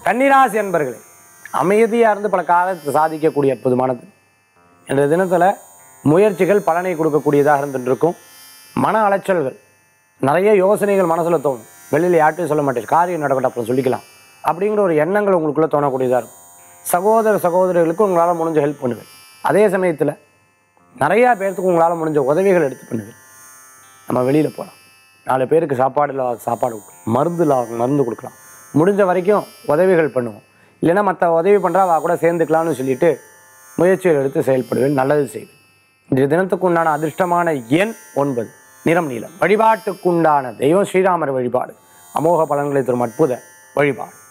கன்னிராசி அன்பர்களே அமைதியாக இருந்து பல காலத்தை சாதிக்கக்கூடிய அற்புதமானது என்ற தினத்தில் முயற்சிகள் பலனை கொடுக்கக்கூடியதாக இருந்துட்டு இருக்கும் மன அலைச்சல்கள் நிறைய யோசனைகள் மனசில் தோணும் வெளியில் யார்ட்டையும் சொல்ல மாட்டேன் காரியம் நடக்கட்டும் அப்புறம் சொல்லிக்கலாம் அப்படிங்கிற ஒரு எண்ணங்கள் உங்களுக்குள்ளே தோணக்கூடியதாக இருக்கும் சகோதர சகோதரிகளுக்கு உங்களால் முடிஞ்ச ஹெல்ப் பண்ணுவேன் அதே சமயத்தில் நிறையா பேர்த்துக்கு உங்களால் முடிஞ்ச உதவிகள் எடுத்து பண்ணுவேன் நம்ம வெளியில் போகலாம் நாலு பேருக்கு சாப்பாடு இல்லாத சாப்பாடு கொடுக்கலாம் மருந்து இல்லாத மருந்து கொடுக்கலாம் முடிஞ்ச வரைக்கும் உதவிகள் பண்ணுவோம் இல்லைன்னா மற்ற உதவி பண்ணுறா அவள் கூட சேர்ந்துக்கலாம்னு சொல்லிட்டு முயற்சிகள் எடுத்து செயல்படுவேன் நல்லது செய்வேன் இன்றைய தினத்துக்கு உண்டான அதிர்ஷ்டமான எண் ஒன்பது நிறம் நீலம் வழிபாட்டுக்குண்டான தெய்வம் ஸ்ரீராமர் வழிபாடு அமோக பலன்களை தரும் அற்புத வழிபாடு